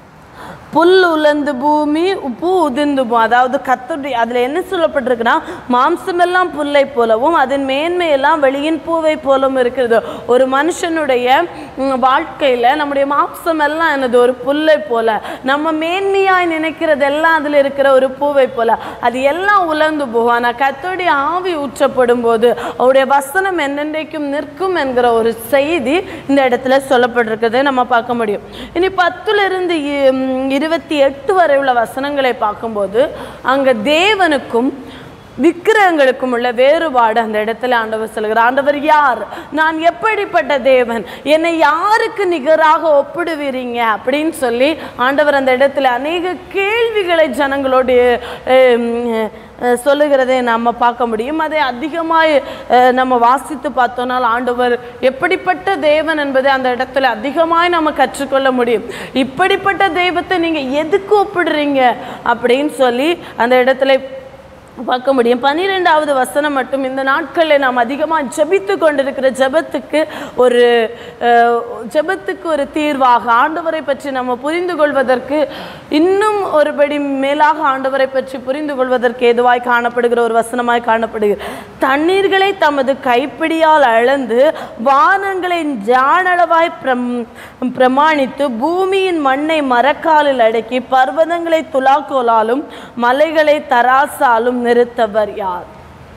புல் உலர்ந்து பூமி பூ உதிர்ந்து பூ அதாவது கத்துடைய அதில் என்ன சொல்லப்பட்டிருக்குன்னா மாம்சமெல்லாம் புல்லை போலவும் அதன் மேன்மையெல்லாம் வெளியின் பூவை போலவும் இருக்கிறது ஒரு மனுஷனுடைய ம், வாழ்க்கையில நம்முடைய மாம்சம் எல்லாம் என்னது ஒரு புல்லை போல நம்ம மேன்மையாய் நினைக்கிறதெல்லாம் அதில் இருக்கிற ஒரு பூவை போல அது எல்லாம் உலர்ந்து போகும் ஆனால் கத்துடைய ஆவி ஊற்றப்படும் போது அவருடைய வசனம் என்னென்றைக்கும் நிற்கும் என்கிற ஒரு செய்தி இந்த இடத்துல சொல்லப்பட்டிருக்கிறதை நம்ம பார்க்க முடியும் இனி பத்துல இருந்து இ- ம், இருபத்தி எட்டு வரை உள்ள வசனங்களை பார்க்கும்போது அங்க தேவனுக்கும் விக்கிரகங்களுக்கும் உள்ள வேறுபாடு அந்த இடத்துல ஆண்டவர் சொல்கிறார் ஆண்டவர் யார் நான் எப்படிப்பட்ட தேவன் என்னை யாருக்கு நிகராக ஒப்பிடுவீங்க அப்படின்னு சொல்லி ஆண்டவர் அந்த இடத்துல அநேக கேள்விகளை ஜனங்களோடு ஹம், அஹ், சொல்லுகிறதை நம்ம பார்க்க முடியும் அதை அதிகமாய் அஹ், நம்ம வாசித்து பார்த்தோம்னால் ஆண்டவர் எப்படிப்பட்ட தேவன் என்பதை அந்த இடத்துல அதிகமாய் நம்ம கற்றுக்கொள்ள முடியும் இப்படிப்பட்ட தெய்வத்தை நீங்க எதுக்கு ஒப்பிடுறீங்க அப்படின்னு சொல்லி அந்த இடத்துல பார்க்க முடியும் பன்னிரெண்டாவது வசனம் மட்டும் இந்த நாட்களில் நாம் அதிகமாக ஜெபித்து கொண்டிருக்கிற ஜெபத்துக்கு ஒரு அஹ், ஜெபத்துக்கு ஒரு தீர்வாக ஆண்டவரை பற்றி நம்ம புரிந்து கொள்வதற்கு இன்னும் ஒருபடி மேலாக ஆண்டவரை பற்றி புரிந்து கொள்வதற்கு ஏதுவாய் காணப்படுகிற ஒரு வசனமாய் காணப்படுகிறது தண்ணீர்களை தமது கைப்பிடியால் அளந்து வானங்களை ஜானளவாய் பிரம் பிரமாணித்து பூமியின் மண்ணை மரக்காலில் அடக்கி பர்வதங்களை துலாக்கோலாலும் மலைகளை தராசாலும் நிறுத்தவர் யார்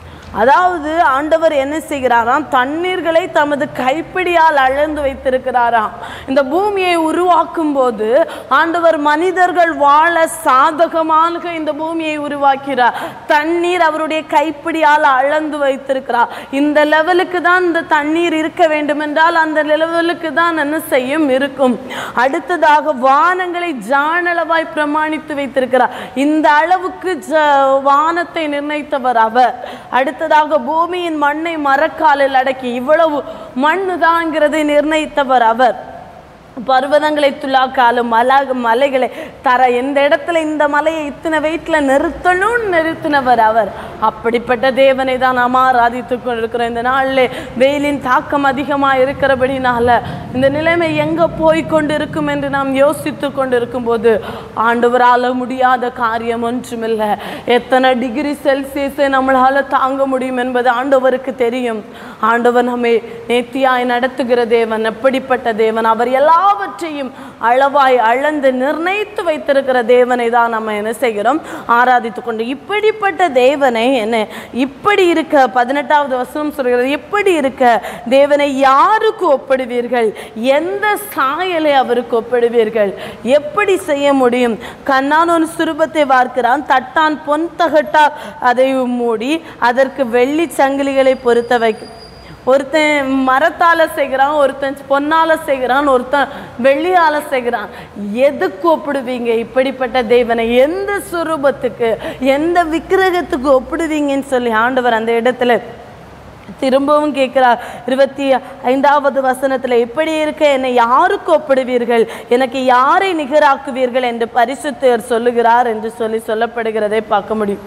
அதாவது ஆண்டவர் என்ன செய்கிறாராம் தண்ணீர்களை தமது கைப்பிடியால் அளந்து வைத்திருக்கிறாராம் இந்த பூமியை உருவாக்கும் போது ஆண்டவர் மனிதர்கள் வாழ சாதகமாக இந்த பூமியை உருவாக்கிறார் தண்ணீர் அவருடைய கைப்பிடியால் அளந்து வைத்திருக்கிறார் இந்த லெவலுக்கு தான் இந்த தண்ணீர் இருக்க வேண்டும் என்றால் அந்த லெவலுக்கு தான் என்ன செய்யும் இருக்கும் அடுத்ததாக வானங்களை ஜானளவாய் பிரமாணித்து வைத்திருக்கிறார் இந்த அளவுக்கு ஜ வானத்தை நிர்ணயித்தவர் அவர் அடுத்ததாக பூமியின் மண்ணை மரக்காலில் அடக்கி இவ்வளவு மண்ணு தாங்கிறதை நிர்ணயித்தவர் அவர் பர்வதங்களை துலாக்காலும் மல மலைகளை தர எந்த இடத்துல இந்த மலையை இத்தனை வெயிட்டில் நிறுத்தணும்னு நிறுத்தினவர் அவர் அப்படிப்பட்ட தேவனை தான் நாம் ஆராதித்து கொண்டிருக்கிறோம் இந்த நாளில் வெயிலின் தாக்கம் அதிகமாக இருக்கிறபடினால இந்த நிலைமை எங்கே போய் கொண்டு இருக்கும் என்று நாம் யோசித்து கொண்டு இருக்கும்போது ஆண்டவரால் முடியாத காரியம் ஒன்றுமில்லை எத்தனை டிகிரி செல்சியஸை நம்மளால் தாங்க முடியும் என்பது ஆண்டவருக்கு தெரியும் ஆண்டவர் நம்மை நேர்த்தியாய் நடத்துகிற தேவன் எப்படிப்பட்ட தேவன் அவர் எல்லாவற்றையும் அளவாய் அளந்து நிர்ணயித்து வைத்திருக்கிற தேவனை தான் நம்ம என்ன செய்கிறோம் ஆராதித்து கொண்டு இப்படிப்பட்ட தேவனை என்ன இப்படி இருக்க பதினெட்டாவது வசனம் சொல்கிறது இப்படி இருக்க தேவனை யாருக்கு ஒப்பிடுவீர்கள் எந்த சாயலை அவருக்கு ஒப்பிடுவீர்கள் எப்படி செய்ய முடியும் கண்ணான் ஒரு சுரூபத்தை வார்க்கிறான் தட்டான் பொன் தகட்டா அதை மூடி அதற்கு வெள்ளி சங்கிலிகளை பொருத்த வைக்க ஒருத்தன் மரத்தால செய்கிறான் ஒருத்தன் பொன்னால செய்கிறான் ஒருத்தன் வெள்ளியால செய்கிறான் எதுக்கு ஒப்பிடுவீங்க இப்படிப்பட்ட தேவனை எந்த சுரூபத்துக்கு எந்த விக்கிரகத்துக்கு ஒப்பிடுவீங்கன்னு சொல்லி ஆண்டவர் அந்த இடத்துல திரும்பவும் கேட்கிறார் இருபத்தி ஐந்தாவது வசனத்துல இப்படி இருக்க என்னை யாருக்கு ஒப்பிடுவீர்கள் எனக்கு யாரை நிகராக்குவீர்கள் என்று பரிசுத்தர் சொல்லுகிறார் என்று சொல்லி சொல்லப்படுகிறதை பார்க்க முடியும்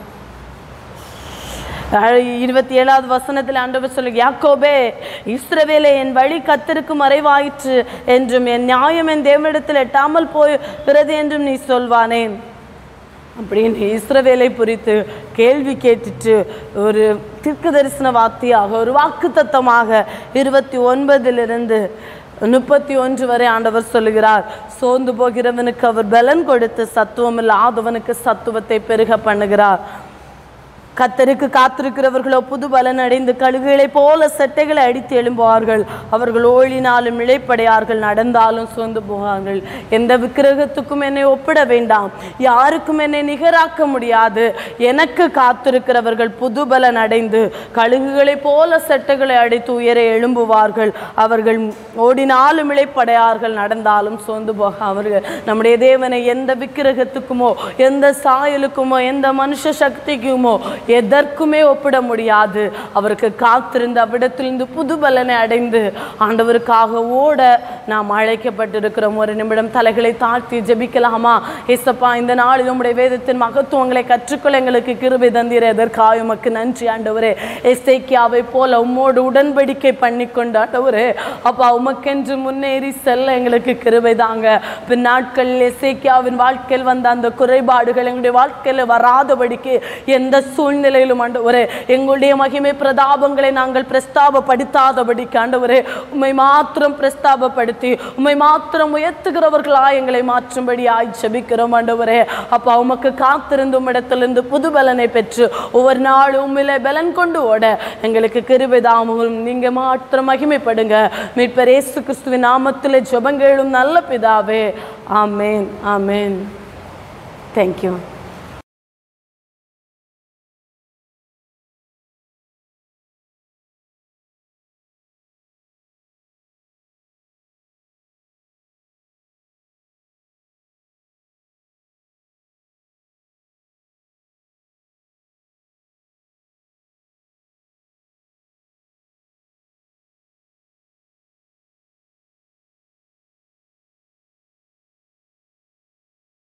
அஹ் இருபத்தி ஏழாவது வசனத்தில் ஆண்டவர் சொல்லு யாக்கோபே இஸ்ரவேலே என் வழி கத்திற்கு மறைவாயிற்று என்றும் என் நியாயம் என் தேவனிடத்தில் எட்டாமல் போகிறது என்றும் நீ சொல்வானேன் அப்படின்னு இஸ்ரவேலை குறித்து கேள்வி கேட்டுட்டு ஒரு தீர்க்க தரிசன வார்த்தையாக ஒரு வாக்கு தத்தமாக இருபத்தி ஒன்பதிலிருந்து முப்பத்தி ஒன்று வரை ஆண்டவர் சொல்லுகிறார் சோர்ந்து போகிறவனுக்கு அவர் பலன் கொடுத்து சத்துவம் இல்லாதவனுக்கு சத்துவத்தை பெருக பண்ணுகிறார் கத்தருக்கு காத்திருக்கிறவர்களோ புது பலன் அடைந்து கழுகுகளைப் போல செட்டைகளை அடித்து எழும்புவார்கள் அவர்கள் ஓழினாலும் இழைப்படையார்கள் நடந்தாலும் சோர்ந்து போவார்கள் எந்த விக்கிரகத்துக்கும் என்னை ஒப்பிட வேண்டாம் யாருக்கும் என்னை நிகராக்க முடியாது எனக்கு காத்திருக்கிறவர்கள் புது பலன் அடைந்து கழுகுகளைப் போல செட்டைகளை அடித்து உயர எழும்புவார்கள் அவர்கள் ஓடினாலும் இழைப்படையார்கள் நடந்தாலும் சோர்ந்து போக அவர்கள் நம்முடைய தேவனை எந்த விக்கிரகத்துக்குமோ எந்த சாயலுக்குமோ எந்த மனுஷ சக்திக்குமோ எதற்குமே ஒப்பிட முடியாது அவருக்கு காத்திருந்து அவ்விடத்திலிருந்து புது பலனை அடைந்து ஆண்டவருக்காக ஓட நாம் அழைக்கப்பட்டிருக்கிறோம் ஒரு நிமிடம் தலைகளை தாழ்த்தி ஜெபிக்கலாமா ஏசப்பா இந்த நாளில் உம்முடைய வேதத்தின் மகத்துவங்களை கற்றுக்கொள்ள எங்களுக்கு கிருபை தந்தீர் எதற்காக உமக்கு நன்றி ஆண்டவரே எஸ்தேக்கியாவை போல உம்மோடு உடன்படிக்கை பண்ணி கொண்டு ஆண்டவரே அப்பா உமக்கென்று முன்னேறி செல்ல எங்களுக்கு கிருபை தாங்க பின் நாட்களில் எசேக்கியாவின் வாழ்க்கையில் வந்த அந்த குறைபாடுகள் எங்களுடைய வாழ்க்கையில் வராதபடிக்கு எந்த சூழ்நிலையிலும் ஆண்டவரே எங்களுடைய மகிமை பிரதாபங்களை நாங்கள் பிரஸ்தாபப்படுத்தாதபடிக்கு ஆண்டவரே உம்மை மாத்திரம் பிரஸ்தாபப்படுத்தி உம்மை மாத்திரம் உயர்த்துகிறவர்களா எங்களை மாற்றும்படி ஆய் ஜெபிக்கிறோம் ஆண்டவரே அப்பா உமக்கு காத்திருந்து உம்மிடத்திலிருந்து புது பலனை பெற்று ஒவ்வொரு நாளும் உம்மிலே பலன் கொண்டு ஓட எங்களுக்கு கிருபைதாமும் நீங்க மாத்திரம் மகிமைப்படுங்க மீட்பர் இயேசு கிறிஸ்துவின் நாமத்திலே ஜெபங்களும் நல்ல பிதாவே ஆமேன் ஆமேன் தேங்க்யூ